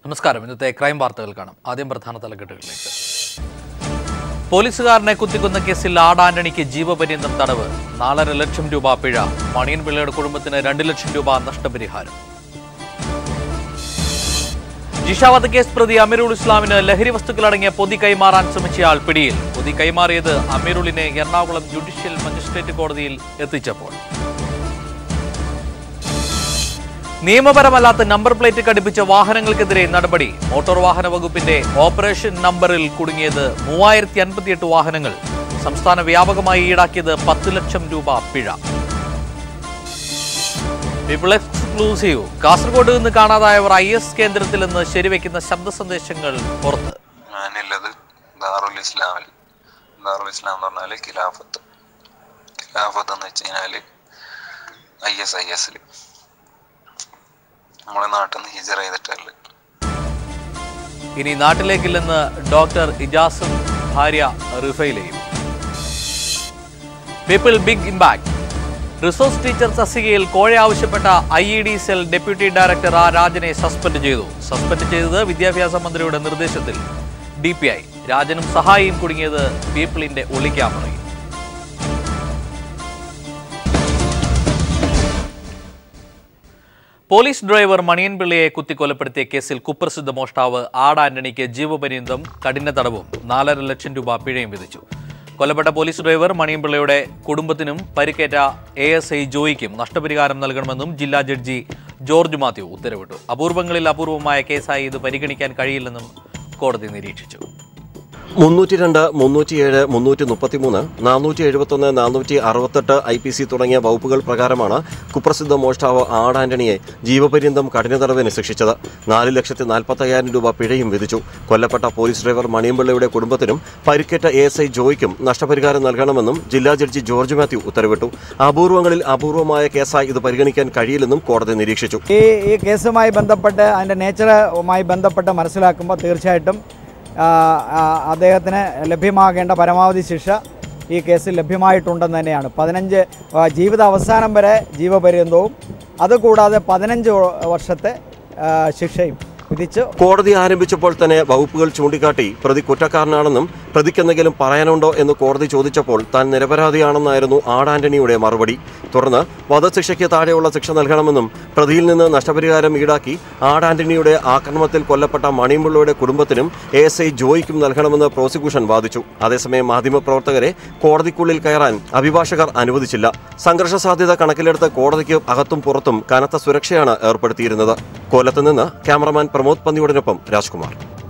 നമസ്കാരം ഇന്നത്തെ ക്രൈം വാർത്തകൾ കാണാം ആദ്യം പ്രധാന തലക്കെട്ടുകളിലേക്ക് പോലീസുകാരനെ കുത്തിക്കൊന്ന കേസിൽ ആട് ആന്റണിക്ക് ജീവപര്യന്തം തടവ് നാലര ലക്ഷം രൂപ പിഴ മണിയൻ പിള്ളയുടെ കുടുംബത്തിന് രണ്ട് ലക്ഷം രൂപ നഷ്ടപരിഹാരം ജിഷാവധ കേസ് പ്രതി അമീറുൽ ഇസ്ലാമിന് ലഹരി വസ്തുക്കളടങ്ങിയ പൊതി കൈമാറാൻ ശ്രമിച്ചയാൾ പിടിയിൽ പൊതി കൈമാറിയത് അമീറുലിനെ എറണാകുളം ജുഡീഷ്യൽ മജിസ്ട്രേറ്റ് കോടതിയിൽ എത്തിച്ചപ്പോൾ നിയമപരമല്ലാത്ത നമ്പർ പ്ലേറ്റ് ഘടിപ്പിച്ച വാഹനങ്ങൾക്കെതിരെ നടപടി മോട്ടോർ വാഹന വകുപ്പിന്റെ ഓപ്പറേഷൻ നമ്പറിൽ കുടുങ്ങിയത് മൂവായിരത്തി അൻപത്തിയെട്ട് വാഹനങ്ങൾ സംസ്ഥാന വ്യാപകമായി ഈടാക്കിയത് പത്ത് ലക്ഷം രൂപ പിഴ പീപ്പിൾ എക്സ്ക്ലൂസീവ് കാസർഗോഡ് നിന്ന് കാണാതായവർ ഐ എസ് കേന്ദ്രത്തിൽ നിന്ന് ശരിവെക്കുന്ന ശബ്ദ സന്ദേശങ്ങൾ പുറത്ത് ഞാനുള്ളത് ദാറുൽ ഇസ്ലാമിൽ ദാറുൽ ഇസ്ലാം എന്ന് പറഞ്ഞാല് ഖിലാഫത്ത് ഖിലാഫത്ത് എന്ന് വെച്ച് കഴിഞ്ഞാല് ഐ എസ് ഐ എസിൽ നമ്മളെ നാട്ടിൽ നിന്ന് ഹിജറ ചെയ്തിട്ടല്ല ഇനി നാട്ടിലേക്കില്ലെന്ന് ഡോക്ടർ ഇജാസും ഭാര്യ റിഫയിലെയും people big impact resource teacher തസ്തികയിൽ കോഴ ആവശ്യപ്പെട്ട I E D cell deputy director ആ രാജനെ സസ്പെൻഡ് ചെയ്തു സസ്പെൻഡ് ചെയ്തത് വിദ്യാഭ്യാസ മന്ത്രിയുടെ നിർദ്ദേശത്തിൽ ഡി പി ഐ രാജനും സഹായിയും കുടുങ്ങിയത് പീപ്പിളിന്റെ ഒളിക്യാമറയിൽ പോലീസ് ഡ്രൈവർ മണിയൻപിള്ളയെ കുത്തിക്കൊലപ്പെടുത്തിയ കേസിൽ കുപ്രസിദ്ധ മോഷ്ടാവ് ആട് ആന്റണിക്ക് ജീവപര്യന്തം കഠിന തടവും നാലര ലക്ഷം രൂപ പിഴയും വിധിച്ചു കൊല്ലപ്പെട്ട പോലീസ് ഡ്രൈവർ മണിയൻപിള്ളയുടെ കുടുംബത്തിനും പരിക്കേറ്റ എ എസ് ഐ ജോയിക്കും നഷ്ടപരിഹാരം നൽകണമെന്നും ജില്ലാ ജഡ്ജി ജോർജ് മാത്യു ഉത്തരവിട്ടു അപൂർവങ്ങളിൽ അപൂർവമായ കേസായി ഇത് പരിഗണിക്കാൻ കഴിയില്ലെന്നും കോടതി നിരീക്ഷിച്ചു മുന്നൂറ്റി രണ്ട് മുന്നൂറ്റിയേഴ് മുന്നൂറ്റി മുപ്പത്തിമൂന്ന് നാനൂറ്റി എഴുപത്തൊന്ന് നാനൂറ്റി അറുപത്തെട്ട് ഐ പി സി തുടങ്ങിയ വകുപ്പുകൾ പ്രകാരമാണ് കുപ്രസിദ്ധ മോഷ്ടാവ് ആട് ആന്റണിയെ ജീവപര്യന്തം കഠിന തടവിന് ശിക്ഷിച്ചത് നാല് ലക്ഷത്തി നാൽപ്പത്തയ്യായിരം രൂപ പിഴയും വിധിച്ചു കൊല്ലപ്പെട്ട പോലീസ് ഡ്രൈവർ മണിയമ്പിള്ളയുടെ കുടുംബത്തിനും പരിക്കേറ്റ എ എസ് ഐ ജോയ്ക്കും നഷ്ടപരിഹാരം നൽകണമെന്നും ജില്ലാ ജഡ്ജി ജോർജ് മാത്യു ഉത്തരവിട്ടു അപൂർവങ്ങളിൽ അപൂർവമായ കേസായി ഇത് പരിഗണിക്കാൻ കഴിയില്ലെന്നും കോടതി നിരീക്ഷിച്ചു ഈ ഈ കേസുമായി ബന്ധപ്പെട്ട് അതിൻ്റെ നേച്ചറുമായി ബന്ധപ്പെട്ട് മനസ്സിലാക്കുമ്പോൾ തീർച്ചയായിട്ടും ആ, ആ, അദ്ദേഹത്തിന് ലഭ്യമാകേണ്ട പരമാവധി ശിക്ഷ ഈ കേസിൽ ലഭ്യമായിട്ടുണ്ടെന്ന് തന്നെയാണ് പതിനഞ്ച് ആ, ജീവിത അവസാനം വരെ ജീവപര്യന്തവും അതുകൂടാതെ പതിനഞ്ച് വർഷത്തെ ആ, ശിക്ഷയും വിധിച്ച് കോടതി ആരംഭിച്ചപ്പോൾ തന്നെ വകുപ്പുകൾ ചൂണ്ടിക്കാട്ടി പ്രതി കുറ്റക്കാരനാണെന്നും പ്രതിക്കെന്തെങ്കിലും പറയാനുണ്ടോ എന്ന് കോടതി ചോദിച്ചപ്പോൾ താൻ നിരപരാധിയാണെന്നായിരുന്നു ആട് ആന്റണിയുടെ മറുപടി തുടർന്ന് വധശിക്ഷയ്ക്ക് താഴെയുള്ള ശിക്ഷ നൽകണമെന്നും പ്രതിയിൽ നിന്ന് നഷ്ടപരിഹാരം ഈടാക്കി ആട് ആന്റണിയുടെ ആക്രമണത്തിൽ കൊല്ലപ്പെട്ട മണിയമ്പിള്ളയുടെ കുടുംബത്തിനും എ എസ് ഐ ജോയിക്കും നൽകണമെന്ന് പ്രോസിക്യൂഷൻ വാദിച്ചു അതേസമയം മാധ്യമപ്രവർത്തകരെ കോടതിക്കുള്ളിൽ കയറാൻ അഭിഭാഷകർ അനുവദിച്ചില്ല സംഘർഷ സാധ്യത കണക്കിലെടുത്ത് കോടതിക്ക് അകത്തും പുറത്തും കനത്ത സുരക്ഷയാണ് ഏർപ്പെടുത്തിയിരുന്നത് കൊല്ലത്ത് നിന്ന് ക്യാമറമാൻ പ്രമോദ് പന്നിയോടിനൊപ്പം രാജ്കുമാർ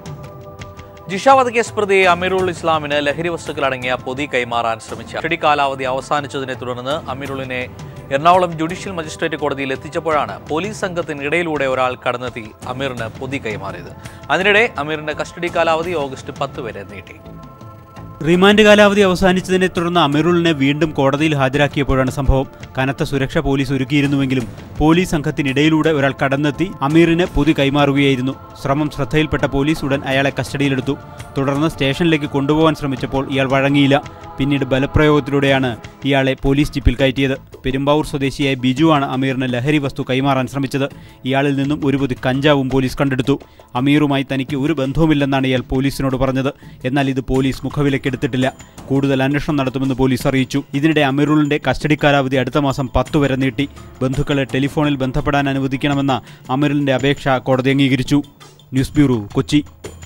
ജിഷാവധ കേസ് പ്രതി അമീറുൽ ഇസ്ലാമിന് ലഹരി വസ്തുക്കളടങ്ങിയ പൊതി കൈമാറാൻ ശ്രമിച്ച കസ്റ്റഡി കാലാവധി അവസാനിച്ചതിനെ തുടർന്ന് അമീറുലിനെ എറണാകുളം ജുഡീഷ്യൽ മജിസ്ട്രേറ്റ് കോടതിയിൽ എത്തിച്ചപ്പോഴാണ് പോലീസ് സംഘത്തിനിടയിലൂടെ ഒരാൾ കടന്നെത്തി അമീറിന് പൊതി കൈമാറിയത് അതിനിടെ അമീറിന്റെ കസ്റ്റഡി കാലാവധി ഓഗസ്റ്റ് പത്ത് വരെ നീട്ടി റിമാൻഡ് കാലാവധി അവസാനിച്ചതിനെ തുടർന്ന് അമീറുലിനെ വീണ്ടും കോടതിയിൽ ഹാജരാക്കിയപ്പോഴാണ് സംഭവം കനത്ത സുരക്ഷ പോലീസ് ഒരുക്കിയിരുന്നുവെങ്കിലും പോലീസ് സംഘത്തിനിടയിലൂടെ ഒരാൾ കടന്നെത്തി അമീറിന് പൊതി കൈമാറുകയായിരുന്നു ശ്രമം ശ്രദ്ധയിൽപ്പെട്ട പോലീസ് ഉടൻ അയാളെ കസ്റ്റഡിയിലെടുത്തു തുടർന്ന് സ്റ്റേഷനിലേക്ക് കൊണ്ടുപോകാൻ ശ്രമിച്ചപ്പോൾ ഇയാൾ വഴങ്ങിയില്ല പിന്നീട് ബലപ്രയോഗത്തിലൂടെയാണ് ഇയാളെ പോലീസ് ജീപ്പിൽ കയറ്റിയത് പെരുമ്പാവൂർ സ്വദേശിയായ ബിജുവാണ് അമീറിന് ലഹരി വസ്തു കൈമാറാൻ ശ്രമിച്ചത് ഇയാളിൽ നിന്നും ഒരു പൊതി കഞ്ചാവും പോലീസ് കണ്ടെടുത്തു അമീറുമായി തനിക്ക് ഒരു ബന്ധവുമില്ലെന്നാണ് ഇയാൾ പോലീസിനോട് പറഞ്ഞത് എന്നാൽ ഇത് പോലീസ് മുഖവിലക്കെടുത്തിട്ടില്ല കൂടുതൽ അന്വേഷണം നടത്തുമെന്ന് പോലീസ് അറിയിച്ചു ഇതിനിടെ അമീറുളിന്റെ കസ്റ്റഡി കാലാവധി അടുത്ത മാസം പത്ത് വരെ നീട്ടി ബന്ധുക്കളെ ടെലിഫോണിൽ ബന്ധപ്പെടാൻ അനുവദിക്കണമെന്ന അമീറിന്റെ അപേക്ഷ കോടതി അംഗീകരിച്ചു ന്യൂസ് ബ്യൂറോ കൊച്ചി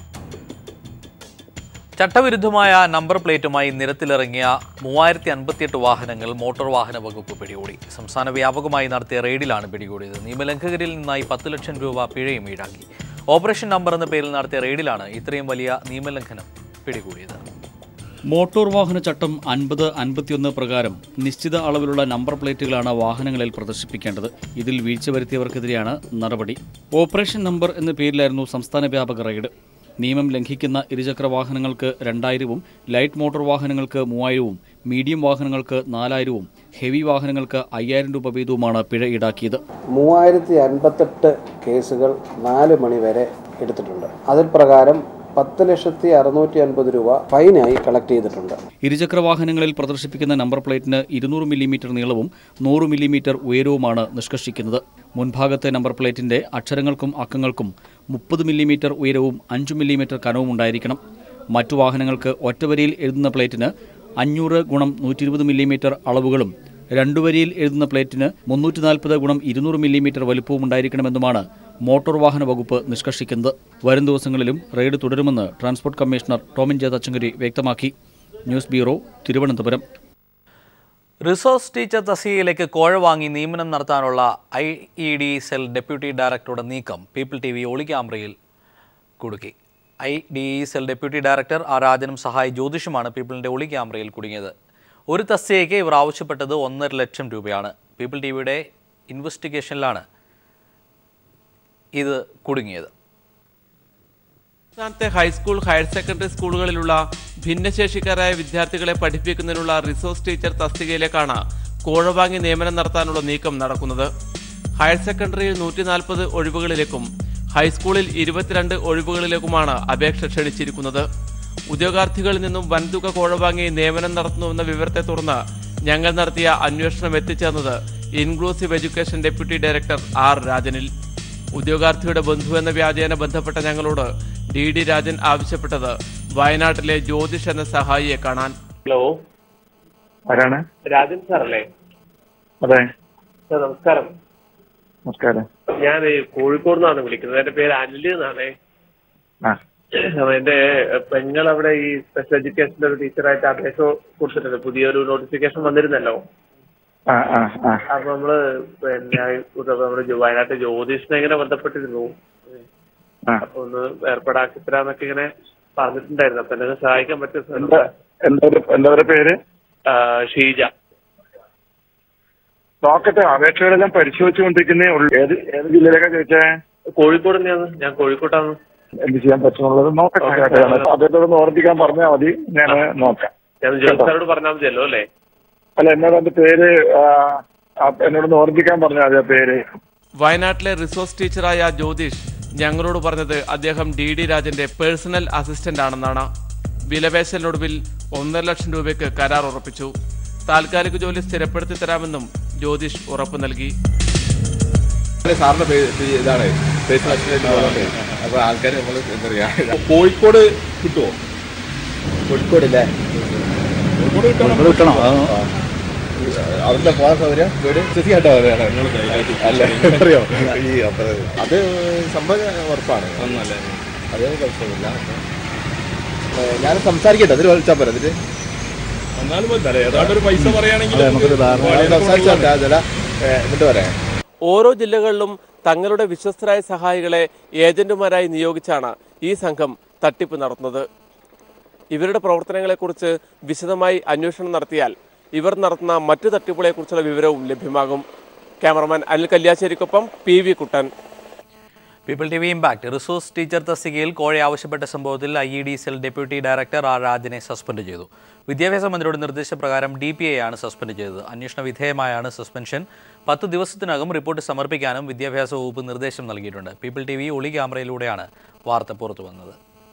ചട്ടവിരുദ്ധമായ നമ്പർ പ്ലേറ്റുമായി നിരത്തിലിറങ്ങിയ മൂവായിരത്തി അൻപത്തിയെട്ട് വാഹനങ്ങൾ മോട്ടോർ വാഹന വകുപ്പ് പിടികൂടി സംസ്ഥാന വ്യാപകമായി നടത്തിയ റെയ്ഡിലാണ് പിടികൂടിയത് നിയമലംഘകരിൽ നിന്നായി പത്ത് ലക്ഷം രൂപ പിഴയും ഈടാക്കി ഓപ്പറേഷൻ നമ്പർ എന്ന പേരിൽ നടത്തിയ റെയ്ഡിലാണ് ഇത്രയും വലിയ നിയമലംഘനം പിടികൂടിയത് മോട്ടോർ വാഹന ചട്ടം അൻപത് അൻപത്തിയൊന്ന് പ്രകാരം നിശ്ചിത അളവിലുള്ള നമ്പർ പ്ലേറ്റുകളാണ് വാഹനങ്ങളിൽ പ്രദർശിപ്പിക്കേണ്ടത് ഇതിൽ വീഴ്ച വരുത്തിയവർക്കെതിരെയാണ് നടപടി ഓപ്പറേഷൻ നമ്പർ എന്ന പേരിലായിരുന്നു സംസ്ഥാന വ്യാപക റെയ്ഡ് നിയമം ലംഘിക്കുന്ന ഇരുചക്ര വാഹനങ്ങൾക്ക് രണ്ടായിരവും ലൈറ്റ് മോട്ടോർ വാഹനങ്ങൾക്ക് മൂവായിരവും മീഡിയം വാഹനങ്ങൾക്ക് നാലായിരവും ഹെവി വാഹനങ്ങൾക്ക് അയ്യായിരം രൂപ വീതവുമാണ് പിഴ ഈടാക്കിയത് മൂവായിരത്തി അൻപത്തെട്ട് കേസുകൾ നാല് മണി വരെ എടുത്തിട്ടുണ്ട് അതിൽ പ്രകാരം പത്ത് ലക്ഷത്തി അറുന്നൂറ്റി അൻപത് രൂപ ഫൈനായി കളക്ട് ചെയ്തിട്ടുണ്ട് ഇരുചക്ര വാഹനങ്ങളിൽ പ്രദർശിപ്പിക്കുന്ന നമ്പർ പ്ലേറ്റിന് ഇരുന്നൂറ് മില്ലിമീറ്റർ നീളവും നൂറ് മില്ലിമീറ്റർ ഉയരവുമാണ് നിഷ്കർഷിക്കുന്നത് മുൻഭാഗത്തെ നമ്പർ പ്ലേറ്റിന്റെ അക്ഷരങ്ങൾക്കും അക്കങ്ങൾക്കും മുപ്പത് മില്ലിമീറ്റർ ഉയരവും അഞ്ച് മില്ലിമീറ്റർ കനവും ഉണ്ടായിരിക്കണം മറ്റു വാഹനങ്ങൾക്ക് ഒറ്റവരിയിൽ എഴുതുന്ന പ്ലേറ്റിന് അഞ്ഞൂറ് ഗുണം നൂറ്റി ഇരുപത് മില്ലിമീറ്റർ അളവുകളും രണ്ടു വരിയിൽ എഴുതുന്ന പ്ലേറ്റിന് മുന്നൂറ്റി നാൽപ്പത് ഗുണം ഇരുന്നൂറ് മില്ലിമീറ്റർ വലുപ്പവും ഉണ്ടായിരിക്കണമെന്നുമാണ് മോട്ടോർ വാഹന വകുപ്പ് നിഷ്കർഷിക്കുന്നത് വരും ദിവസങ്ങളിലും റെയ്ഡ് തുടരുമെന്ന് transport commissioner Tomin J Thachankary വ്യക്തമാക്കി news bureau Thiruvananthapuram resource teacher തസ്തികയിലേക്ക് കോഴ വാങ്ങി നിയമനം നടത്താനുള്ള I E D cell deputy ഡയറക്ടറുടെ നീക്കം പീപ്പിൾ ടി വി ഒളി ക്യാമറയിൽ കുടുക്കി I D E cell deputy director R രാജനും സഹായി ജ്യോതിഷുമാണ് പീപ്പിളിൻ്റെ ഒളി ക്യാമറയിൽ കുടുങ്ങിയത് ഒരു തസ്തികയ്ക്ക് ഇവർ ആവശ്യപ്പെട്ടത് ഒന്നര ലക്ഷം രൂപയാണ് പീപ്പിൾ ടി വിയുടെ ഇൻവെസ്റ്റിഗേഷനിലാണ് ഇത് കുടുങ്ങിയത് സംസ്ഥാനത്തെ ഹൈസ്കൂൾ ഹയർ സെക്കൻഡറി സ്കൂളുകളിലുള്ള ഭിന്നശേഷിക്കാരായ വിദ്യാർത്ഥികളെ പഠിപ്പിക്കുന്നതിനുള്ള റിസോഴ്സ് ടീച്ചർ തസ്തികയിലേക്കാണ് കോഴവാങ്ങി നിയമനം നടത്താനുള്ള നീക്കം നടക്കുന്നത് ഹയർ സെക്കൻഡറിയിൽ നൂറ്റി നാൽപ്പത് ഒഴിവുകളിലേക്കും ഹൈസ്കൂളിൽ ഇരുപത്തിരണ്ട് ഒഴിവുകളിലേക്കുമാണ് അപേക്ഷ ക്ഷണിച്ചിരിക്കുന്നത് ഉദ്യോഗാർത്ഥികളിൽ നിന്നും വൻതുക കോഴവാങ്ങി നിയമനം നടത്തുന്നുവെന്ന വിവരത്തെ തുടർന്ന് ഞങ്ങൾ നടത്തിയ അന്വേഷണം എത്തിച്ചേർന്നത് inclusive education deputy director R രാജനിൽ ഉദ്യോഗാർത്ഥിയുടെ ബന്ധു എന്ന വ്യാജേന ബന്ധപ്പെട്ട ഞങ്ങളോട് ഡി ഡി രാജൻ ആവശ്യപ്പെട്ടത് വയനാട്ടിലെ ജ്യോതിഷ് എന്ന സഹായിയെ കാണാൻ ഹലോ ആരാണ് രാജൻ സാർ അല്ലേ അതെ സാർ നമസ്കാരം നമസ്കാരം ഞാൻ കോഴിക്കോട് നിന്നാണ് വിളിക്കുന്നത് എന്റെ പേര് അനില് എന്നാണേ ആ അപ്പൊ എന്റെ പെങ്ങൾ അവിടെ ഈ സ്പെഷ്യൽ എഡ്യൂക്കേഷന്റെ ഒരു ടീച്ചറായിട്ട് അപേക്ഷ കൊടുത്തിട്ടുണ്ട് പുതിയൊരു നോട്ടിഫിക്കേഷൻ വന്നിരുന്നല്ലോ ആ ആ ആ അപ്പൊ നമ്മള് പിന്നെ ഇത് നമ്മുടെ ജോ- വയനാട്ട് ജ്യോതിഷിനെ ഇങ്ങനെ ബന്ധപ്പെട്ടിരുന്നു ആ അപ്പൊ ഒന്ന് ഏർപ്പാടാക്കി തരാന്നൊക്കെ ഇങ്ങനെ പറഞ്ഞിട്ടുണ്ടായിരുന്നു അപ്പൊ എന്നെ സഹായിക്കാൻ പറ്റും സാർ എന്താ എന്താ ഒരു- എന്താ ഒരു പേര് ആ, ഷീജ നോക്കട്ടെ അപേക്ഷകളെല്ലാം പരിശോധിച്ചുകൊണ്ടിരിക്കുന്നേ ഉള്ളൂ ഏത് ഏത് ജില്ലയിലേക്കാ ചോദിച്ചേ കോഴിക്കോട് തന്നെയാണ് ഞാൻ കോഴിക്കോട്ടാണ് എന്ത് ചെയ്യാൻ പറ്റുന്നുള്ളത് നോക്കട്ടെ ഓക്കേ. അദ്ദേഹത്തോട് ഓർമ്മിക്കാൻ പറഞ്ഞാൽ മതി ഞാൻ നോക്കാം ഞാൻ ജോലി സാറോട് പറഞ്ഞാൽ മതിയല്ലോ അല്ലേ അല്ല എന്നോട് എന്റെ പേര് ആ, ആ, എന്നോടൊന്ന് ഓർമ്മിക്കാൻ പറഞ്ഞാൽ മതി ആ പേര് വയനാട്ടിലെ റിസോഴ്സ് ടീച്ചറായ ജ്യോതിഷ് ഞങ്ങളോട് പറഞ്ഞത് അദ്ദേഹം ഡി ഡി രാജന്റെ പേഴ്സണൽ അസിസ്റ്റന്റ് ആണെന്നാണ് വിലപേശലിനൊടുവിൽ ഒന്നര ലക്ഷം രൂപയ്ക്ക് കരാർ ഉറപ്പിച്ചു താൽക്കാലിക ജോലി സ്ഥിരപ്പെടുത്തി തരാമെന്നും ജ്യോതിഷ് ഉറപ്പ് നൽകി സാറിന്റെ പേ- പേ- ഇതാണ് പേഴ്സണൽ അസിസ്റ്റന്റ് പോകുന്നുണ്ട് അപ്പൊ ആൾക്കാർ നമ്മൾ എന്താ പറയാ കോഴിക്കോട് കിട്ടുമോ കോഴിക്കോട് ഇല്ലേ കോഴിക്കോട് കിട്ടണം അവിടുത്തെ പോകാൻ സൗകര്യം വീട് സ്ഥിതി കേട്ടോ അതെയാണ് അല്ല അറിയോ ഈ അപ്പൊ അത് സംഭവം ഉറപ്പാണ് അത് കുഴപ്പമില്ല ഏ, ഞാൻ സംസാരിക്കട്ടെ അതിൽ വിളിച്ചാൽ പോരാ അതില് നമുക്കൊരു ധാരണ സംസാരിച്ചാൽ ചില എന്നിട്ട് പറയാം ഓരോ ജില്ലകളിലും തങ്ങളുടെ വിശ്വസ്തരായ സഹായികളെ ഏജന്റുമാരായി നിയോഗിച്ചാണ് ഈ സംഘം തട്ടിപ്പ് നടത്തുന്നത് ഇവരുടെ പ്രവർത്തനങ്ങളെക്കുറിച്ച് വിശദമായി അന്വേഷണം നടത്തിയാൽ ഇവർ നടത്തുന്ന മറ്റു തട്ടിപ്പുകളെക്കുറിച്ചുള്ള വിവരവും ലഭ്യമാകും ക്യാമറമാൻ അനിൽ കല്യാശ്ശേരിക്കൊപ്പം P V Kuttan people T V impact resource teacher തസ്തികയിൽ കോഴ ആവശ്യപ്പെട്ട സംഭവത്തിൽ I E D cell deputy director R രാജനെ സസ്പെൻഡ് ചെയ്തു വിദ്യാഭ്യാസ മന്ത്രിയുടെ നിർദ്ദേശപ്രകാരം ഡി പി ആണ് സസ്പെൻഡ് ചെയ്തത് അന്വേഷണ വിധേയമായാണ് സസ്പെൻഷൻ പത്ത് ദിവസത്തിനകം റിപ്പോർട്ട് സമർപ്പിക്കാനും വിദ്യാഭ്യാസ വകുപ്പ് നിർദ്ദേശം നൽകിയിട്ടുണ്ട് പീപ്പിൾ ടി വി ഒളി ക്യാമറയിലൂടെയാണ് വാർത്ത പുറത്തു വന്നത്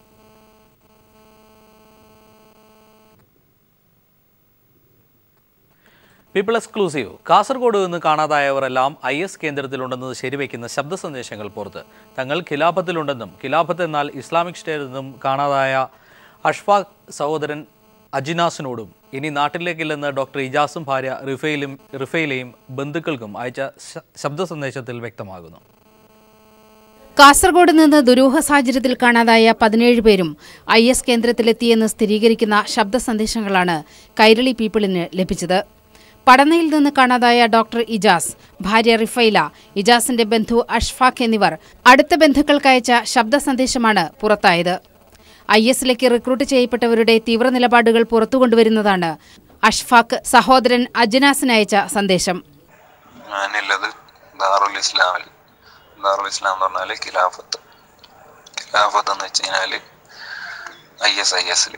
പീപ്പിൾ എക്സ്ക്ലൂസീവ് കാസർഗോഡ് നിന്ന് കാണാതായവരെല്ലാം ഐ എസ് കേന്ദ്രത്തിലുണ്ടെന്നത് ശരിവയ്ക്കുന്ന ശബ്ദ സന്ദേശങ്ങൾ പുറത്ത് തങ്ങൾ ഖിലാഫത്തിലുണ്ടെന്നും ഖിലാഫത്ത് എന്നാൽ ഇസ്ലാമിക് സ്റ്റേറ്റിൽ നിന്നും കാണാതായ അഷ്ഫാഖ് സഹോദരൻ അജിനാസിനോടും ഇനി നാട്ടിലേക്കില്ലെന്ന് ഡോക്ടർ ഇജാസും ഭാര്യ റിഫയിലും റിഫയിലെയും ബന്ധുക്കൾക്കും അയച്ച ശ- ശബ്ദ സന്ദേശത്തിൽ വ്യക്തമാകുന്നു കാസർഗോഡ് നിന്ന് ദുരൂഹ സാഹചര്യത്തിൽ കാണാതായ പതിനേഴ് പേരും ഐ എസ് കേന്ദ്രത്തിലെത്തിയെന്ന് സ്ഥിരീകരിക്കുന്ന ശബ്ദ സന്ദേശങ്ങളാണ് കൈരളി പീപ്പിളിന് ലഭിച്ചത് പടനയിൽ നിന്ന് കാണാതായ ഡോക്ടർ ഇജാസ് ഭാര്യ റിഫൈല ഇജാസിന്റെ ബന്ധു അഷ്ഫാഖ് എന്നിവർ അടുത്ത ബന്ധുക്കൾക്കയച്ച ശബ്ദ സന്ദേശമാണ് പുറത്തായത് ഐ എസിലേക്ക് റിക്രൂട്ട് ചെയ്യപ്പെട്ടവരുടെ തീവ്ര നിലപാടുകൾ പുറത്തുകൊണ്ടുവരുന്നതാണ് അഷ്ഫാഖ് സഹോദരൻ അജ്നാസിനയച്ച സന്ദേശം ഞാനുള്ളത് ദാറുൽ ഇസ്ലാമിൽ ദാറുൽ ഇസ്ലാം എന്ന് പറഞ്ഞാല് ഖിലാഫത്ത് ഖിലാഫത്ത് എന്ന് വെച്ച് കഴിഞ്ഞാല് ഐ എസ് ഐ എസിൽ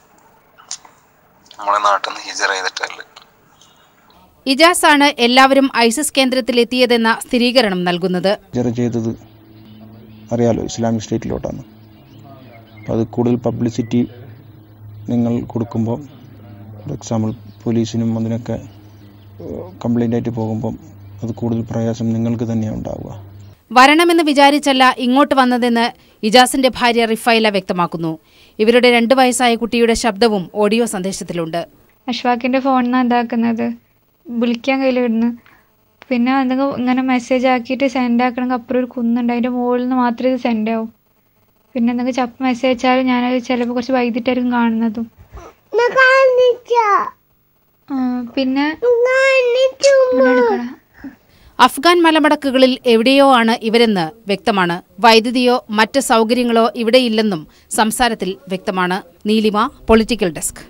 നമ്മളെ നാട്ടിൽ നിന്ന് ഹിജറ ചെയ്തിട്ടുള്ളത് ഇജാസ് ആണ് എല്ലാവരും ഐസിസ് കേന്ദ്രത്തിലെത്തിയതെന്ന സ്ഥിരീകരണം നൽകുന്നത് ഹിജറ ചെയ്തത് അറിയാലോ ഇസ്ലാമിക് സ്റ്റേറ്റിലോട്ടാണ് അപ്പോൾ അത് കൂടുതൽ പബ്ലിസിറ്റി നിങ്ങൾ കൊടുക്കുമ്പോൾ ഫോർ എക്സാമ്പിൾ പോലീസിനും അതിനൊക്കെ കംപ്ലൈൻ്റ് ആയിട്ട് പോകുമ്പം അത് കൂടുതൽ പ്രയാസം നിങ്ങൾക്ക് തന്നെയാണ് ഉണ്ടാവുക വരണമെന്ന് വിചാരിച്ചല്ല ഇങ്ങോട്ട് വന്നതെന്ന് ഇജാസിന്റെ ഭാര്യ റിഫൈല വ്യക്തമാക്കുന്നു ഇവരുടെ രണ്ടു വയസ്സായ കുട്ടിയുടെ ശബ്ദവും ഓഡിയോ സന്ദേശത്തിലുണ്ട് അഷ്വാക്കിൻ്റെ ഫോണിൽ നിന്നാണ് ഇതാക്കുന്നത് വിളിക്കാൻ കയ്യിലിടുന്നു പിന്നെ എന്തെങ്കിലും ഇങ്ങനെ മെസ്സേജ് ആക്കിയിട്ട് സെൻഡ് ആക്കണമെങ്കിൽ അപ്പുറം ഒരു കുന്നുണ്ട് അതിൻ്റെ മുകളിൽ നിന്ന് മാത്രമേ ഇത് സെൻഡ് ആവും പിന്നെ എന്തെങ്കിലും ചപ്പ് മെസ്സേജ് അയച്ചാൽ ഞാനത് ചിലപ്പോൾ കുറച്ച് വൈകിട്ടായിരിക്കും കാണുന്നതും ആ, പിന്നെ ഇവിടെ എടുക്കടാ. അഫ്ഗാൻ മലമടക്കുകളിൽ എവിടെയോ ആണ് ഇവരെന്ന് വ്യക്തമാണ് വൈദ്യുതിയോ മറ്റ് സൗകര്യങ്ങളോ ഇവിടെയില്ലെന്നും സംസാരത്തിൽ വ്യക്തമാണ് നീലിമ പൊളിറ്റിക്കൽ ഡെസ്ക്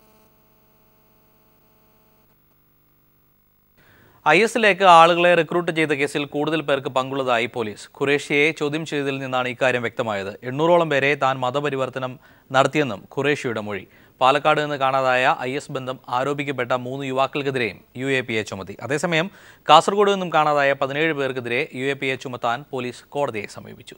ഐ എസിലേക്ക് ആളുകളെ റിക്രൂട്ട് ചെയ്ത കേസിൽ കൂടുതൽ പേർക്ക് പങ്കുള്ളതായി പോലീസ് ഖുറേഷിയെ ചോദ്യം ചെയ്തതിൽ നിന്നാണ് ഇക്കാര്യം വ്യക്തമായത് എണ്ണൂറോളം പേരെ താൻ മതപരിവർത്തനം നടത്തിയെന്നും ഖുറേഷിയുടെ മൊഴി പാലക്കാട് നിന്ന് കാണാതായ ഐ എസ് ബന്ധം ആരോപിക്കപ്പെട്ട മൂന്ന് യുവാക്കൾക്കെതിരെയും യു എ പി എ ചുമത്തി അതേസമയം കാസർഗോഡ് നിന്നും കാണാതായ പതിനേഴ് പേർക്കെതിരെ യു എ പി എ ചുമത്താൻ പോലീസ് കോടതിയെ സമീപിച്ചു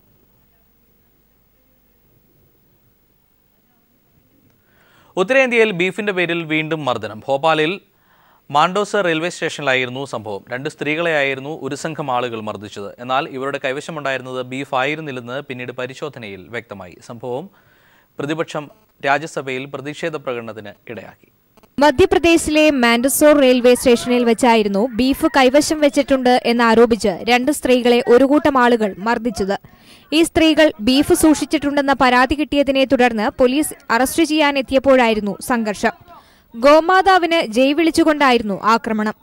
ഉത്തരേന്ത്യയിൽ ബീഫിന്റെ പേരിൽ വീണ്ടും മർദ്ദനം ഭോപ്പാലിൽ മാണ്ടോസ റെയിൽവേ സ്റ്റേഷനിലായിരുന്നു സംഭവം രണ്ട് സ്ത്രീകളെയായിരുന്നു ഒരു സംഘം ആളുകൾ മർദ്ദിച്ചത് എന്നാൽ ഇവരുടെ കൈവശമുണ്ടായിരുന്നത് ബീഫ് ആയിരുന്നില്ലെന്ന് പിന്നീട് പരിശോധനയിൽ വ്യക്തമായി സംഭവം പ്രതിപക്ഷം രാജ്യസഭയിൽ പ്രതിഷേധ പ്രകടനത്തിന് ഇടയാക്കി മധ്യപ്രദേശിലെ മാൻഡസോർ റെയിൽവേ സ്റ്റേഷനിൽ വെച്ചായിരുന്നു ബീഫ് കൈവശം വെച്ചിട്ടുണ്ട് എന്നാരോപിച്ച് രണ്ട് സ്ത്രീകളെ ഒരു കൂട്ടം ആളുകൾ മർദ്ദിച്ചത് ഈ സ്ത്രീകൾ ബീഫ് സൂക്ഷിച്ചിട്ടുണ്ടെന്ന പരാതി കിട്ടിയതിനെ തുടർന്ന് പോലീസ് അറസ്റ്റ് ചെയ്യാനെത്തിയപ്പോഴായിരുന്നു സംഘർഷം ഗോമാതാവിന് ജയ് വിളിച്ചുകൊണ്ടായിരുന്നു ആക്രമണം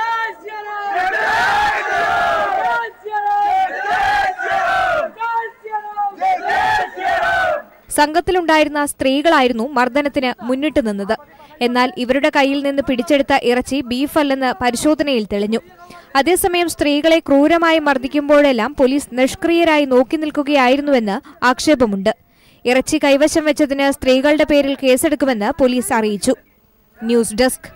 സംഘത്തിലുണ്ടായിരുന്ന സ്ത്രീകളായിരുന്നു മർദ്ദനത്തിന് മുന്നിട്ട് നിന്നത് എന്നാൽ ഇവരുടെ കയ്യിൽ നിന്ന് പിടിച്ചെടുത്ത ഇറച്ചി ബീഫല്ലെന്ന് പരിശോധനയിൽ തെളിഞ്ഞു അതേസമയം സ്ത്രീകളെ ക്രൂരമായി മർദ്ദിക്കുമ്പോഴെല്ലാം പോലീസ് നിഷ്ക്രിയരായി നോക്കി നിൽക്കുകയായിരുന്നുവെന്ന് ആക്ഷേപമുണ്ട് ഇറച്ചി കൈവശം വെച്ചതിന് സ്ത്രീകളുടെ പേരിൽ കേസെടുക്കുമെന്ന് പോലീസ് അറിയിച്ചു ന്യൂസ് ഡെസ്ക്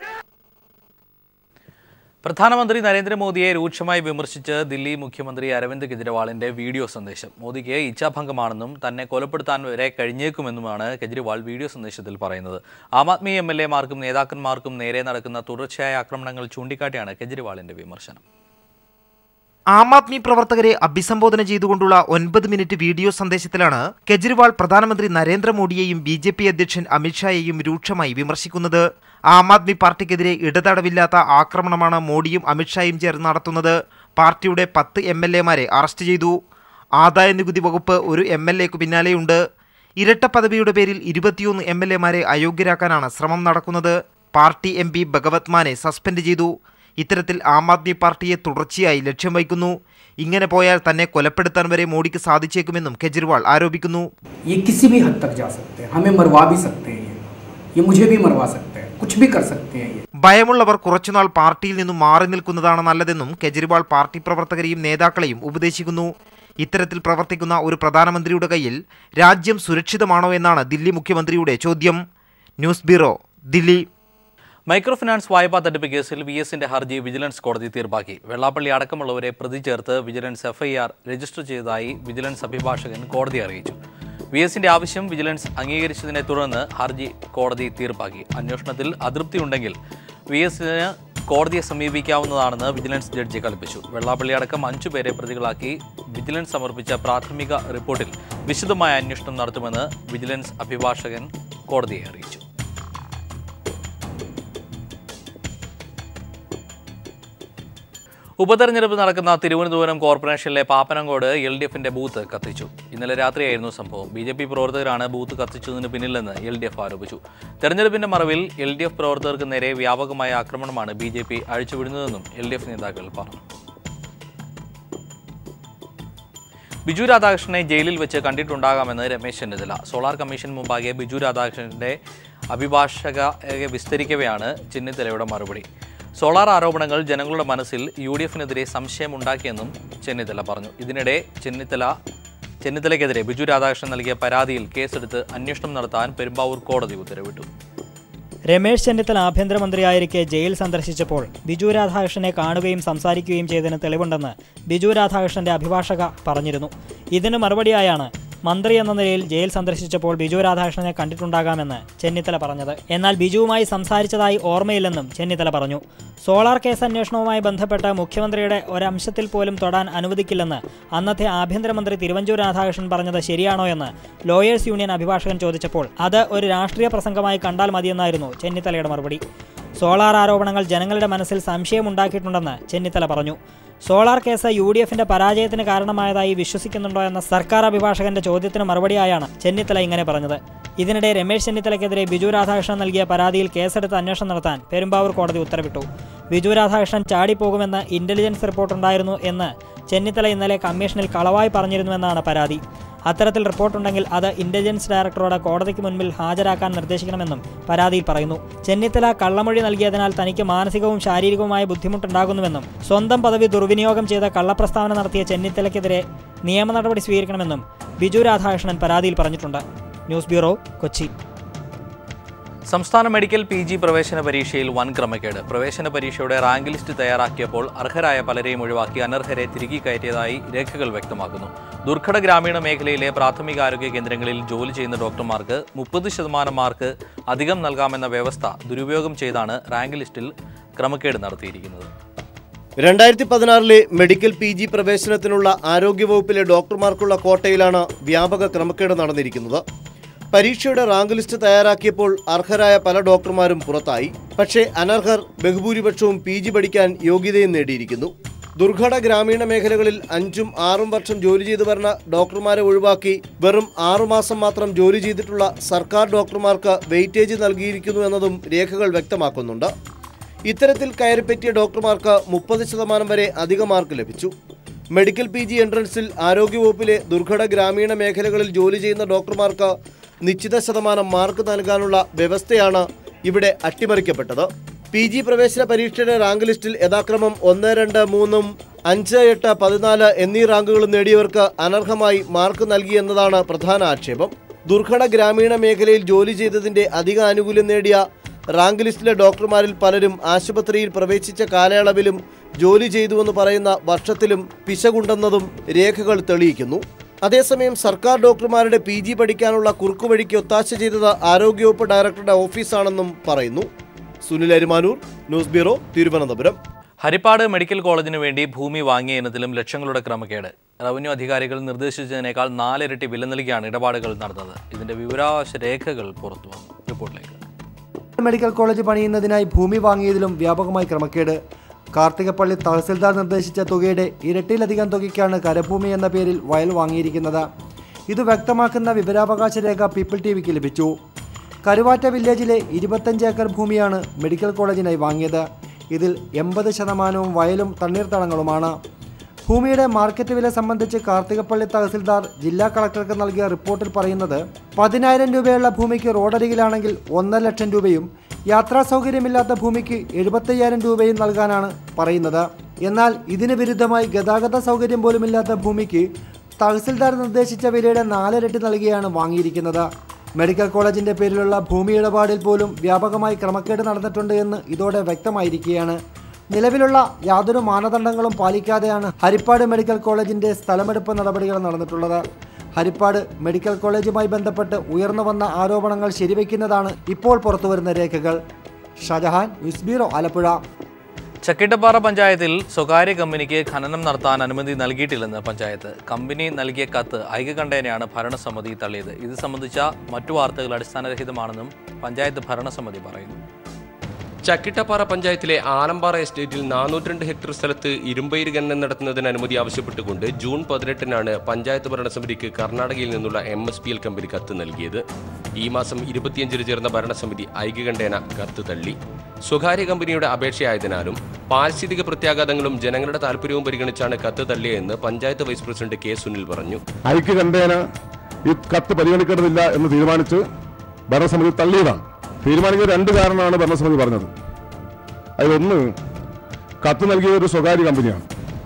പ്രധാനമന്ത്രി നരേന്ദ്രമോദിയെ രൂക്ഷമായി വിമർശിച്ച് ദില്ലി മുഖ്യമന്ത്രി അരവിന്ദ് കെജ്രിവാളിന്റെ വീഡിയോ സന്ദേശം മോദിക്ക് ഇച്ഛാഭംഗമാണെന്നും തന്നെ കൊലപ്പെടുത്താൻ വരെ കഴിഞ്ഞേക്കുമെന്നുമാണ് കെജ്രിവാൾ വീഡിയോ സന്ദേശത്തിൽ പറയുന്നത് ആം ആദ്മി എം എൽ എമാർക്കും നേതാക്കന്മാർക്കും നേരെ നടക്കുന്ന തുടർച്ചയായ ആക്രമണങ്ങൾ ചൂണ്ടിക്കാട്ടിയാണ് കെജ്രിവാളിന്റെ വിമർശനം ആം ആദ്മി പ്രവർത്തകരെ അഭിസംബോധന ചെയ്തുകൊണ്ടുള്ള ഒൻപത് മിനിറ്റ് വീഡിയോ സന്ദേശത്തിലാണ് കെജ്രിവാൾ പ്രധാനമന്ത്രി നരേന്ദ്രമോദിയെയും ബി ജെ പി അധ്യക്ഷൻ അമിത്ഷായെയും രൂക്ഷമായി വിമർശിക്കുന്നത് ആം ആദ്മി പാർട്ടിക്കെതിരെ ഇടതടവില്ലാത്ത ആക്രമണമാണ് മോഡിയും അമിത്ഷായും ചേർന്ന് നടത്തുന്നത് പാർട്ടിയുടെ പത്ത് എം എൽ എമാരെ അറസ്റ്റ് ചെയ്തു ആദായ നികുതി വകുപ്പ് ഒരു എം എൽ എക്ക് പിന്നാലെയുണ്ട് ഇരട്ട പദവിയുടെ പേരിൽ ഇരുപത്തിയൊന്ന് എം എൽ എമാരെ അയോഗ്യരാക്കാനാണ് ശ്രമം നടക്കുന്നത് പാർട്ടി എം പി ഭഗവത് മാനെ സസ്പെൻഡ് ചെയ്തു ഇത്തരത്തിൽ ആം ആദ്മി പാർട്ടിയെ തുടർച്ചയായി ലക്ഷ്യം വയ്ക്കുന്നു ഇങ്ങനെ പോയാൽ തന്നെ കൊലപ്പെടുത്താൻ വരെ മോഡിക്ക് സാധിച്ചേക്കുമെന്നും കെജ്രിവാൾ ആരോപിക്കുന്നു ये किसी भी हद तक जा सकते हैं हमें मरवा भी सकते हैं ये ये मुझे भी मरवा सकते हैं कुछ भी कर सकते हैं ये ഭയമുള്ളവർ കുറച്ചുനാൾ പാർട്ടിയിൽ നിന്നും മാറി നിൽക്കുന്നതാണ് നല്ലതെന്നും കെജ്രിവാൾ പാർട്ടി പ്രവർത്തകരെയും നേതാക്കളെയും ഉപദേശിക്കുന്നു ഇത്തരത്തിൽ പ്രവർത്തിക്കുന്ന ഒരു പ്രധാനമന്ത്രിയുടെ കയ്യിൽ രാജ്യം സുരക്ഷിതമാണോ എന്നാണ് ദില്ലി മുഖ്യമന്ത്രിയുടെ ചോദ്യം news bureau Delhi micro finance വായ്പാ തട്ടിപ്പ് കേസിൽ വി എസിന്റെ ഹർജി വിജിലൻസ് കോടതി തീർപ്പാക്കി വെള്ളാപ്പള്ളി അടക്കമുള്ളവരെ പ്രതി ചേർത്ത് വിജിലൻസ് എഫ്ഐആർ രജിസ്റ്റർ ചെയ്തതായി വിജിലൻസ് അഭിഭാഷകൻ കോടതി അറിയിച്ചു വി എസിന്റെ ആവശ്യം വിജിലൻസ് അംഗീകരിച്ചതിനെ തുടർന്ന് ഹർജി കോടതി തീർപ്പാക്കി അന്വേഷണത്തിൽ അതൃപ്തിയുണ്ടെങ്കിൽ വി എസിന് കോടതിയെ സമീപിക്കാവുന്നതാണെന്ന് വിജിലൻസ് ജഡ്ജി കൽപ്പിച്ചു വെള്ളാപ്പള്ളി അടക്കം അഞ്ചു പേരെ പ്രതികളാക്കി വിജിലൻസ് സമർപ്പിച്ച പ്രാഥമിക റിപ്പോർട്ടിൽ വിശദമായ അന്വേഷണം നടത്തുമെന്ന് വിജിലൻസ് അഭിഭാഷകൻ കോടതിയെ അറിയിച്ചു ഉപതെരഞ്ഞെടുപ്പ് നടക്കുന്ന തിരുവനന്തപുരം കോർപ്പറേഷനിലെ പാപ്പനങ്കോട് എൽ ഡി എഫിന്റെ ബൂത്ത് കത്തിച്ചു ഇന്നലെ രാത്രിയായിരുന്നു സംഭവം ബി ജെ പി പ്രവർത്തകരാണ് ബൂത്ത് കത്തിച്ചതിന് പിന്നിലെന്ന് എൽ ഡി എഫ് ആരോപിച്ചു തെരഞ്ഞെടുപ്പിന്റെ മറവിൽ എൽ ഡി എഫ് പ്രവർത്തകർക്ക് നേരെ വ്യാപകമായ ആക്രമണമാണ് ബി ജെ പി അഴിച്ചുവിടുന്നതെന്നും എൽ ഡി എഫ് നേതാക്കൾ പറഞ്ഞു ബിജു രാധാകൃഷ്ണനെ ജയിലിൽ വെച്ച് കണ്ടിട്ടുണ്ടാകാമെന്ന് രമേശ് ചെന്നിത്തല സോളാർ കമ്മീഷൻ മുമ്പാകെ ബിജു രാധാകൃഷ്ണന്റെ അഭിഭാഷകയെ വിസ്തരിക്കവെയാണ് ചെന്നിത്തലയുടെ മറുപടി സോളാർ ആരോപണങ്ങൾ ജനങ്ങളുടെ മനസ്സിൽ യു ഡി എഫിനെതിരെ സംശയമുണ്ടാക്കിയെന്നും ചെന്നിത്തല പറഞ്ഞു ഇതിനിടെ ചെന്നിത്തല ചെന്നിത്തലയ്ക്കെതിരെ ബിജു രാധാകൃഷ്ണൻ നൽകിയ പരാതിയിൽ കേസെടുത്ത് അന്വേഷണം നടത്താൻ പെരുമ്പാവൂർ കോടതി ഉത്തരവിട്ടു രമേശ് ചെന്നിത്തല ആഭ്യന്തരമന്ത്രിയായിരിക്കെ ജയിൽ സന്ദർശിച്ചപ്പോൾ ബിജു രാധാകൃഷ്ണനെ കാണുകയും സംസാരിക്കുകയും ചെയ്തതിന് തെളിവുണ്ടെന്ന് ബിജു രാധാകൃഷ്ണന്റെ അഭിഭാഷക പറഞ്ഞിരുന്നു ഇതിന് മറുപടിയായാണ് മന്ത്രി എന്ന നിലയിൽ ജയിൽ സന്ദർശിച്ചപ്പോൾ ബിജു രാധാകൃഷ്ണനെ കണ്ടിട്ടുണ്ടാകാമെന്ന് ചെന്നിത്തല പറഞ്ഞത് എന്നാൽ ബിജുവുമായി സംസാരിച്ചതായി ഓർമ്മയില്ലെന്നും ചെന്നിത്തല പറഞ്ഞു സോളാർ കേസ് അന്വേഷണവുമായി ബന്ധപ്പെട്ട് മുഖ്യമന്ത്രിയുടെ ഒരംശത്തിൽ പോലും തൊടാൻ അനുവദിക്കില്ലെന്ന് അന്നത്തെ ആഭ്യന്തരമന്ത്രി തിരുവഞ്ചൂർ രാധാകൃഷ്ണൻ പറഞ്ഞത് ശരിയാണോ എന്ന് ലോയേഴ്സ് യൂണിയൻ അഭിഭാഷകൻ ചോദിച്ചപ്പോൾ അത് ഒരു രാഷ്ട്രീയ പ്രസംഗമായി കണ്ടാൽ മതിയെന്നായിരുന്നു ചെന്നിത്തലയുടെ മറുപടി സോളാർ ആരോപണങ്ങൾ ജനങ്ങളുടെ മനസ്സിൽ സംശയമുണ്ടാക്കിയിട്ടുണ്ടെന്ന് ചെന്നിത്തല പറഞ്ഞു സോളാർ കേസ് യു ഡി എഫിന്റെ പരാജയത്തിന് കാരണമായതായി വിശ്വസിക്കുന്നുണ്ടോ എന്ന സർക്കാർ അഭിഭാഷകന്റെ ചോദ്യത്തിന് മറുപടിയായാണ് ചെന്നിത്തല ഇങ്ങനെ പറഞ്ഞത് ഇതിനിടെ രമേശ് ചെന്നിത്തലയ്ക്കെതിരെ ബിജു രാധാകൃഷ്ണൻ നൽകിയ പരാതിയിൽ കേസെടുത്ത് അന്വേഷണം നടത്താൻ പെരുമ്പാവൂർ കോടതി ഉത്തരവിട്ടു ബിജു രാധാകൃഷ്ണൻ ചാടിപ്പോകുമെന്ന് ഇന്റലിജൻസ് റിപ്പോർട്ടുണ്ടായിരുന്നു എന്ന് ചെന്നിത്തല ഇന്നലെ കമ്മീഷനിൽ കളവായി പറഞ്ഞിരുന്നുവെന്നാണ് പരാതി അത്തരത്തിൽ റിപ്പോർട്ടുണ്ടെങ്കിൽ അത് ഇന്റലിജൻസ് ഡയറക്ടറോട് കോടതിക്ക് മുൻപിൽ ഹാജരാക്കാൻ നിർദ്ദേശിക്കണമെന്നും പരാതിയിൽ പറയുന്നു ചെന്നിത്തല കള്ളമൊഴി നൽകിയതിനാൽ തനിക്ക് മാനസികവും ശാരീരികവുമായ ബുദ്ധിമുട്ടുണ്ടാകുന്നുവെന്നും സ്വന്തം പദവി ദുർവിനിയോഗം ചെയ്ത കള്ളപ്രസ്താവന നടത്തിയ ചെന്നിത്തലയ്ക്കെതിരെ നിയമ നടപടി സ്വീകരിക്കണമെന്നും ബിജു രാധാകൃഷ്ണൻ പരാതിയിൽ പറഞ്ഞിട്ടുണ്ട് ന്യൂസ് ബ്യൂറോ കൊച്ചി സംസ്ഥാന മെഡിക്കൽ പി ജി പ്രവേശന പരീക്ഷയിൽ വൻ ക്രമക്കേട് പ്രവേശന പരീക്ഷയുടെ റാങ്ക് ലിസ്റ്റ് തയ്യാറാക്കിയപ്പോൾ അർഹരായ പലരെയും ഒഴിവാക്കി അനർഹരെ തിരികെ കയറ്റിയതായി രേഖകൾ വ്യക്തമാക്കുന്നു ദുർഘട ഗ്രാമീണ മേഖലയിലെ പ്രാഥമികാരോഗ്യ കേന്ദ്രങ്ങളിൽ ജോലി ചെയ്യുന്ന ഡോക്ടർമാർക്ക് മുപ്പത് ശതമാനം മാർക്ക് അധികം നൽകാമെന്ന വ്യവസ്ഥ ദുരുപയോഗം ചെയ്താണ് റാങ്ക് ലിസ്റ്റിൽ ക്രമക്കേട് നടത്തിയിരിക്കുന്നത് രണ്ടായിരത്തി പതിനാറിലെ മെഡിക്കൽ പി ജി പ്രവേശനത്തിനുള്ള ആരോഗ്യവകുപ്പിലെ ഡോക്ടർമാർക്കുള്ള കോട്ടയിലാണ് വ്യാപക ക്രമക്കേട് നടന്നിരിക്കുന്നത് പരീക്ഷയുടെ റാങ്ക് ലിസ്റ്റ് തയ്യാറാക്കിയപ്പോൾ അർഹരായ പല ഡോക്ടർമാരും പുറത്തായി പക്ഷേ അനർഹർ ബഹുഭൂരിപക്ഷവും പി ജി പഠിക്കാൻ യോഗ്യതയും നേടിയിരിക്കുന്നു ദുർഘട ഗ്രാമീണ മേഖലകളിൽ അഞ്ചും ആറും വർഷം ജോലി ചെയ്തു വരുന്ന ഡോക്ടർമാരെ ഒഴിവാക്കി വെറും ആറുമാസം മാത്രം ജോലി ചെയ്തിട്ടുള്ള സർക്കാർ ഡോക്ടർമാർക്ക് വെയിറ്റേജ് നൽകിയിരിക്കുന്നു എന്നതും രേഖകൾ വ്യക്തമാക്കുന്നുണ്ട് ഇത്തരത്തിൽ കയറിപ്പറ്റിയ ഡോക്ടർമാർക്ക് മുപ്പത് ശതമാനം വരെ അധിക മാർക്ക് ലഭിച്ചു മെഡിക്കൽ പി ജി എൻട്രൻസിൽ ആരോഗ്യവകുപ്പിലെ ദുർഘട ഗ്രാമീണ മേഖലകളിൽ ജോലി ചെയ്യുന്ന ഡോക്ടർമാർക്ക് നിശ്ചിത ശതമാനം മാർക്ക് നൽകാനുള്ള വ്യവസ്ഥയാണ് ഇവിടെ അട്ടിമറിക്കപ്പെട്ടത് പി ജി പ്രവേശന പരീക്ഷയുടെ റാങ്ക് ലിസ്റ്റിൽ യഥാക്രമം ഒന്ന് രണ്ട് മൂന്നും അഞ്ച് എട്ട് പതിനാല് എന്നീ റാങ്കുകളും നേടിയവർക്ക് അനർഹമായി മാർക്ക് നൽകി എന്നതാണ് പ്രധാന ആക്ഷേപം ദുർഘട ഗ്രാമീണ മേഖലയിൽ ജോലി ചെയ്തതിന്റെ അധിക ആനുകൂല്യം നേടിയ റാങ്ക് ലിസ്റ്റിലെ ഡോക്ടർമാരിൽ പലരും ആശുപത്രിയിൽ പ്രവേശിച്ച കാലയളവിലും ജോലി ചെയ്തുവെന്ന് പറയുന്ന വർഷത്തിലും പിശകുണ്ടെന്നതും രേഖകൾ തെളിയിക്കുന്നു അതേസമയം സർക്കാർ ഡോക്ടർമാരുടെ പി ജി പഠിക്കാനുള്ള കുറുക്കുവഴിക്ക് ഒത്താശ ചെയ്തത് ആരോഗ്യവകുപ്പ് ഡയറക്ടറുടെ ഓഫീസാണെന്നും പറയുന്നു Sunil Arimanoor news bureau Thiruvananthapuram Harippad medical കോളേജിന് വേണ്ടി ഭൂമി വാങ്ങിയ ഇനത്തിലും ലക്ഷങ്ങളുടെ ക്രമക്കേട് റവന്യൂ അധികാരികൾ നിർദ്ദേശിച്ചതിനേക്കാൾ നാലിരട്ടി വില നൽകിയാണ് ഇടപാടുകൾ നടന്നത് ഇതിന്റെ വിവരാവകാശ രേഖകൾ പുറത്തു വന്നു റിപ്പോർട്ടിലേക്ക് മെഡിക്കൽ കോളേജ് പണിയുന്നതിനായി ഭൂമി വാങ്ങിയതിലും വ്യാപകമായി ക്രമക്കേട് കാർത്തികപ്പള്ളി തഹസിൽദാർ നിർദ്ദേശിച്ച തുകയുടെ ഇരട്ടിയിലധികം തുകയ്ക്കാണ് കരഭൂമി എന്ന പേരിൽ വയൽ വാങ്ങിയിരിക്കുന്നത് ഇത് വ്യക്തമാക്കുന്ന വിവരാവകാശ രേഖ പീപ്പിൾ ടി വിക്ക് ലഭിച്ചു കരുവാറ്റ വില്ലേജിലെ ഇരുപത്തഞ്ച് ഏക്കർ ഭൂമിയാണ് മെഡിക്കൽ കോളേജിനായി വാങ്ങിയത് ഇതിൽ എൺപത് ശതമാനവും വയലും തണ്ണീർത്തടങ്ങളുമാണ് ഭൂമിയുടെ മാർക്കറ്റ് വില സംബന്ധിച്ച് കാർത്തികപ്പള്ളി തഹസിൽദാർ ജില്ലാ കളക്ടർക്ക് നൽകിയ റിപ്പോർട്ടിൽ പറയുന്നത് പതിനായിരം രൂപയുള്ള ഭൂമിക്ക് റോഡരികിലാണെങ്കിൽ ഒന്നര ലക്ഷം രൂപയും യാത്രാ സൗകര്യമില്ലാത്ത ഭൂമിക്ക് എഴുപത്തയ്യായിരം രൂപയും നൽകാനാണ് പറയുന്നത് എന്നാൽ ഇതിന് വിരുദ്ധമായി ഗതാഗത സൗകര്യം പോലുമില്ലാത്ത ഭൂമിക്ക് തഹസിൽദാർ നിർദ്ദേശിച്ച വിലയുടെ നാലിരട്ടി നൽകിയാണ് വാങ്ങിയിരിക്കുന്നത് മെഡിക്കൽ കോളേജിന്റെ പേരിലുള്ള ഭൂമി ഇടപാടിൽ പോലും വ്യാപകമായി ക്രമക്കേട് നടന്നിട്ടുണ്ട് എന്ന് ഇതോടെ വ്യക്തമായിരിക്കുകയാണ് നിലവിലുള്ള യാതൊരു മാനദണ്ഡങ്ങളും പാലിക്കാതെയാണ് ഹരിപ്പാട് മെഡിക്കൽ കോളേജിന്റെ സ്ഥലമെടുപ്പ് നടപടികൾ നടന്നിട്ടുള്ളത് ഹരിപ്പാട് മെഡിക്കൽ കോളേജുമായി ബന്ധപ്പെട്ട് ഉയർന്നു വന്ന ആരോപണങ്ങൾ ശരിവയ്ക്കുന്നതാണ് ഇപ്പോൾ പുറത്തുവരുന്ന രേഖകൾ ഷാജഹാൻ ന്യൂസ് ബ്യൂറോ ആലപ്പുഴ ചക്കിട്ടപ്പാറ പഞ്ചായത്തിൽ സ്വകാര്യ കമ്പനിക്ക് ഖനനം നടത്താൻ അനുമതി നൽകിയിട്ടില്ലെന്ന് പഞ്ചായത്ത് കമ്പനി നൽകിയ കത്ത് ഐക്യകണ്ഠേനയാണ് ഭരണസമിതി തള്ളിയത് ഇത് സംബന്ധിച്ച മറ്റു വാർത്തകൾ അടിസ്ഥാനരഹിതമാണെന്നും പഞ്ചായത്ത് ഭരണസമിതി പറയുന്നു ചക്കിട്ടപ്പാറ പഞ്ചായത്തിലെ ആലമ്പാറ എസ്റ്റേറ്റിൽ നാനൂറ്റിരണ്ട് ഹെക്ടർ സ്ഥലത്ത് ഇരുമ്പയിര് ഖനനം നടത്തുന്നതിന് അനുമതി ആവശ്യപ്പെട്ടുകൊണ്ട് ജൂൺ പതിനെട്ടിനാണ് പഞ്ചായത്ത് ഭരണസമിതിക്ക് കർണാടകയിൽ നിന്നുള്ള M S P L company കത്ത് നൽകിയത് ഈ മാസം ഇരുപത്തിയഞ്ചിന് ചേർന്ന ഭരണസമിതി ഐക്യകണ്ഠേന കത്ത് തള്ളി സ്വകാര്യ കമ്പനിയുടെ അപേക്ഷയായതിനാലും പാരിസ്ഥിതിക പ്രത്യാഘാതങ്ങളും ജനങ്ങളുടെ താല്പര്യവും പരിഗണിച്ചാണ് കത്ത് തള്ളിയതെന്ന് panchayat vice president K Sunil പറഞ്ഞു ഐക്യകണ്ഠേന ഈ കത്ത് പരിഗണിക്കേണ്ടതില്ല എന്ന് തീരുമാനിച്ച് ഭരണസമിതി തള്ളിയതാണ് തീരുമാനിക്കുന്ന രണ്ട് കാരണമാണ് ഭരണസമിതി പറഞ്ഞത് അതിലൊന്ന് കത്ത് നൽകിയ ഒരു സ്വകാര്യ കമ്പനിയാണ്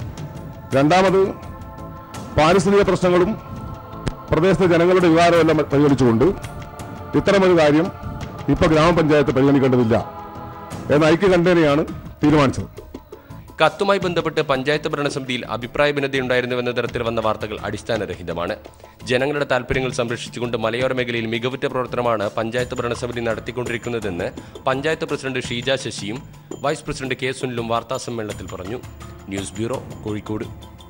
രണ്ടാമത് പാരിസ്ഥിതിക പ്രശ്നങ്ങളും പ്രദേശത്തെ ജനങ്ങളുടെ വികാരമെല്ലാം പരിഗണിച്ചുകൊണ്ട് ഇത്തരമൊരു കാര്യം ഇപ്പോൾ ഗ്രാമപഞ്ചായത്ത് പരിഗണിക്കേണ്ടതില്ല എന്ന ഐക്യകണ്ഠേനയാണ് തീരുമാനിച്ചത് കത്തുമായി ബന്ധപ്പെട്ട് പഞ്ചായത്ത് ഭരണസമിതിയിൽ അഭിപ്രായ ഭിന്നതയുണ്ടായിരുന്നുവെന്ന തരത്തിൽ വന്ന വാർത്തകൾ അടിസ്ഥാനരഹിതമാണ് ജനങ്ങളുടെ താൽപ്പര്യങ്ങൾ സംരക്ഷിച്ചുകൊണ്ട് മലയോര മേഖലയിൽ മികവുറ്റ പ്രവർത്തനമാണ് പഞ്ചായത്ത് ഭരണസമിതി നടത്തിക്കൊണ്ടിരിക്കുന്നതെന്ന് പഞ്ചായത്ത് പ്രസിഡന്റ് ഷീജ ശശിയും വൈസ് പ്രസിഡന്റ് കെ സുനിലും വാർത്താസമ്മേളനത്തിൽ പറഞ്ഞു ന്യൂസ് ബ്യൂറോ കോഴിക്കോട്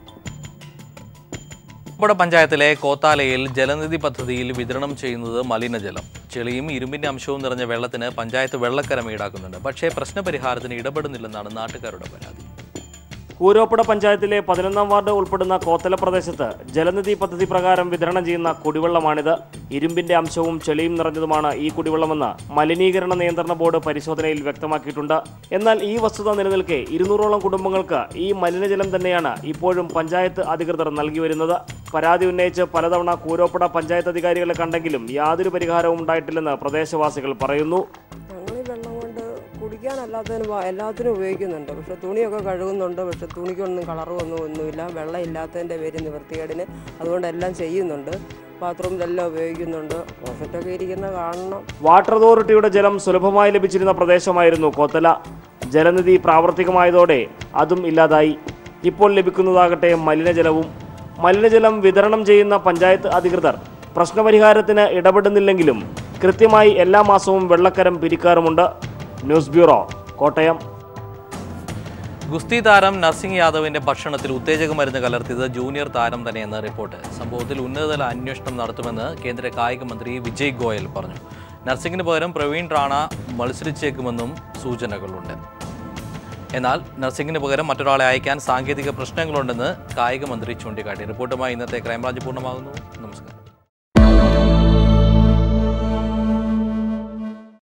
ഉപ്പട പഞ്ചായത്തിലെ കോത്താലയിൽ ജലനിധി പദ്ധതിയിൽ വിതരണം ചെയ്യുന്നത് മലിനജലം ചെളിയും ഇരുമ്പിന്റെ അംശവും നിറഞ്ഞ വെള്ളത്തിന് പഞ്ചായത്ത് വെള്ളക്കരം ഈടാക്കുന്നുണ്ട് പക്ഷേ പ്രശ്നപരിഹാരത്തിന് ഇടപെടുന്നില്ലെന്നാണ് നാട്ടുകാരുടെ പരാതി കൂരോപ്പട പഞ്ചായത്തിലെ പതിനൊന്നാം വാർഡ് ഉൾപ്പെടുന്ന കോത്തല പ്രദേശത്ത് ജലനിധി പദ്ധതി പ്രകാരം വിതരണം ചെയ്യുന്ന കുടിവെള്ളമാണിത് ഇരുമ്പിന്റെ അംശവും ചെളിയും നിറഞ്ഞതുമാണ് ഈ കുടിവെള്ളമെന്ന് മലിനീകരണ നിയന്ത്രണ ബോർഡ് പരിശോധനയിൽ വ്യക്തമാക്കിയിട്ടുണ്ട് എന്നാൽ ഈ വസ്തുത നിലനിൽക്കെ ഇരുന്നൂറോളം കുടുംബങ്ങൾക്ക് ഈ മലിനജലം തന്നെയാണ് ഇപ്പോഴും പഞ്ചായത്ത് അധികൃതർ നൽകി വരുന്നത് പരാതി ഉന്നയിച്ച് പലതവണ കൂരോപ്പട പഞ്ചായത്ത് അധികാരികളെ കണ്ടെങ്കിലും യാതൊരു പരിഹാരവും ഉണ്ടായിട്ടില്ലെന്ന് പ്രദേശവാസികൾ പറയുന്നു ഞങ്ങൾ ഈ വെള്ളം കൊണ്ട് കുടിക്കാൻ അല്ലാത്തതിന് വ- എല്ലാത്തിനും ഉപയോഗിക്കുന്നുണ്ട് പക്ഷെ തുണിയൊക്കെ കഴുകുന്നുണ്ട് പക്ഷെ തുണിക്കൊന്നും കളറും ഒന്നും ഒന്നുമില്ല വെള്ളം ഇല്ലാത്തതിൻ്റെ പേര് നിവൃത്തികേടിന് അതുകൊണ്ട് എല്ലാം ചെയ്യുന്നുണ്ട് ബാത്റൂമിലെല്ലാം ഉപയോഗിക്കുന്നുണ്ട് ക്ലോസറ്റൊക്കെ ഇരിക്കുന്ന കാണണം വാട്ടർ അതോറിറ്റിയുടെ ജലം സുലഭമായി ലഭിച്ചിരുന്ന പ്രദേശമായിരുന്നു കോത്തല ജലനിധി പ്രാവർത്തികമായതോടെ അതും ഇല്ലാതായി ഇപ്പോൾ ലഭിക്കുന്നതാകട്ടെ മലിനജലവും മലിനജലം വിതരണം ചെയ്യുന്ന പഞ്ചായത്ത് അധികൃതർ പ്രശ്നപരിഹാരത്തിന് ഇടപെടുന്നില്ലെങ്കിലും കൃത്യമായി എല്ലാ മാസവും വെള്ളക്കരം പിരിക്കാറുമുണ്ട് ന്യൂസ് ബ്യൂറോ കോട്ടയം ഗുസ്തി താരം നർസിംഗ് യാദവിന്റെ ഭക്ഷണത്തിൽ ഉത്തേജക മരുന്ന് കലർത്തിയത് ജൂനിയർ താരം തന്നെയെന്ന് റിപ്പോർട്ട് സംഭവത്തിൽ ഉന്നതതല അന്വേഷണം നടത്തുമെന്ന് കേന്ദ്ര കായിക മന്ത്രി വിജയ് ഗോയൽ പറഞ്ഞു നർസിംഗിന് പകരം പ്രവീൺ റാണ മത്സരിച്ചേക്കുമെന്നും സൂചനകളുണ്ട് എന്നാൽ നർസിംഗിന് പകരം മറ്റൊരാളെ അയക്കാൻ സാങ്കേതിക പ്രശ്നങ്ങളുണ്ടെന്ന് കായിക മന്ത്രി ചൂണ്ടിക്കാട്ടി റിപ്പോർട്ടുമായി ഇന്നത്തെ ക്രൈംബ്രാഞ്ച് പൂർണ്ണമാകുന്നു നമസ്കാരം